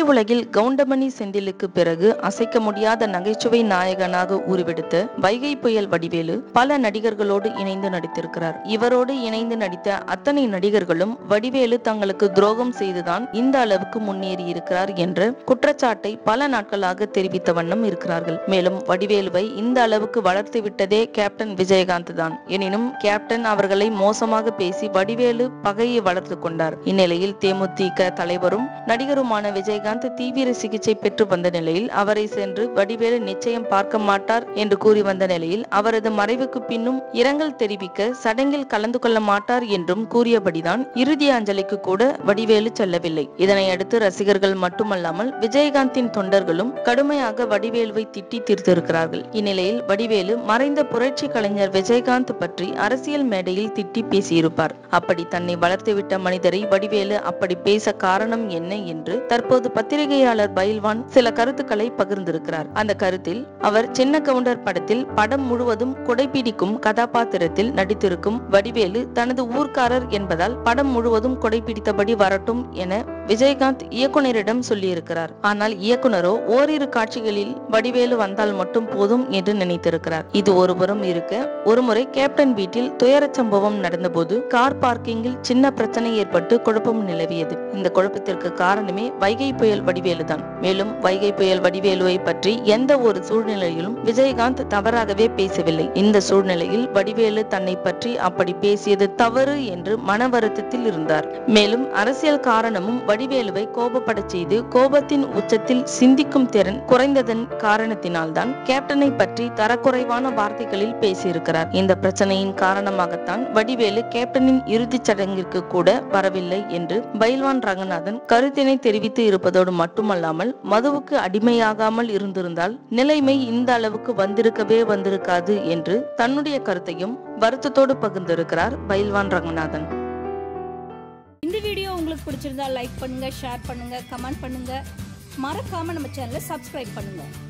திரையுலகில் கவுண்டமணி செந்திலுக்கு பிறகு அசைக்க முடியாத நகைச்சுவை நாயகனாக உருவெடுத்த வைகை புயல் வடிவேலு பல நடிகர்களோடு இணைந்து நடித்திருக்கிறார் இவரோடு இணைந்து நடித்த அத்தனை நடிகர்களும் வடிவேலு தங்களுக்கு துரோகம் செய்துதான் இந்த அளவுக்கு முன்னேறி இருக்கிறார் என்ற குற்றச்சாட்டை பல நாட்களாக தெரிவித்த வண்ணம் இருக்கிறார்கள் மேலும் வடிவேலுவை இந்த அளவுக்கு வளர்த்து விட்டதே கேப்டன் விஜயகாந்த் தான் எனினும் கேப்டன் அவர்களை மோசமாக பேசி வடிவேலு பகையை வளர்த்து கொண்டார் இந்நிலையில் தேமுதிக தலைவரும் நடிகருமான விஜயகாந்த் தீவிர சிகிச்சை பெற்று வந்த நிலையில் அவரை சென்று வடிவேலு நிச்சயம் பார்க்க மாட்டார் என்று கூறி வந்த நிலையில் அவரது மறைவுக்கு பின்னும் இரங்கல் தெரிவிக்க சடங்கில் கலந்து கொள்ள மாட்டார் என்றும் கூறியபடிதான் இறுதி அஞ்சலிக்கு கூட வடிவேலு செல்லவில்லை இதனை அடுத்து ரசிகர்கள் மட்டுமல்லாமல் விஜயகாந்தின் தொண்டர்களும் கடுமையாக வடிவேலுவை திட்டி தீர்த்திருக்கிறார்கள் இந்நிலையில் வடிவேலு மறைந்த புரட்சி கலைஞர் விஜயகாந்த் பற்றி அரசியல் மேடையில் திட்டி பேசியிருப்பார் அப்படி தன்னை வளர்த்துவிட்ட மனிதரை வடிவேலு அப்படி பேச காரணம் என்ன என்று தற்போது பத்திரிகையாளர் பயில்வான் சில கருத்துக்களை பகிர்ந்திருக்கிறார் அந்த கருத்தில் அவர் சின்ன கவுண்டர் படத்தில் படம் முழுவதும் கொடைபிடிக்கும் கதாபாத்திரத்தில் நடித்திருக்கும் வடிவேலு தனது ஊர்க்காரர் என்பதால் படம் முழுவதும் கொடைபிடித்தபடி வரட்டும் என விஜயகாந்த் இயக்குனரிடம் சொல்லியிருக்கிறார் ஆனால் இயக்குனரோ ஓரிரு காட்சிகளில் வடிவேலு வந்தால் மட்டும் போதும் என்று நினைத்திருக்கிறார் இது ஒருபுறம் இருக்க ஒருமுறை கேப்டன் வீட்டில் துயரச் சம்பவம் நடந்தபோது கார் பார்க்கிங்கில் சின்ன பிரச்சனை ஏற்பட்டு குழப்பம் நிலவியது இந்த குழப்பத்திற்கு காரணமே வைகை புயல் வடிவேலுதான் மேலும் வைகை புயல் வடிவேலுவை பற்றி எந்த ஒரு சூழ்நிலையிலும் விஜயகாந்த் தவறாகவே பேசவில்லை இந்த சூழ்நிலையில் வடிவேலு தன்னை பற்றி அப்படி பேசியது தவறு என்று மன வருத்தத்தில் இருந்தார் மேலும் அரசியல் காரணமும் வடிவேலுவை கோபப்படச் செய்து கோபத்தின் உச்சத்தில் சிந்திக்கும் திறன் குறைந்ததன் காரணத்தினால்தான் கேப்டனை பற்றி தரக்குறைவான வார்த்தைகளில் பேசியிருக்கிறார் இந்த பிரச்சனையின் காரணமாகத்தான் வடிவேலு கேப்டனின் இறுதிச் சடங்கிற்கு கூட வரவில்லை என்று பைல்வான் ரங்கநாதன் கருத்தினை தெரிவித்து இருப்பதோடு மட்டுமல்லாமல் மதுவுக்கு அடிமையாகாமல் இருந்திருந்தால் நிலைமை இந்த அளவுக்கு வந்திருக்கவே வந்திருக்காது என்று தன்னுடைய கருத்தையும் வருத்தத்தோடு பகிர்ந்திருக்கிறார் பைல்வான் ரங்கநாதன் இந்த வீடியோ உங்களுக்கு பிடிச்சிருந்தா லைக் பண்ணுங்க ஷேர் பண்ணுங்க கமெண்ட் பண்ணுங்க மறக்காம நம்ம சேனலை சப்ஸ்கிரைப் பண்ணுங்க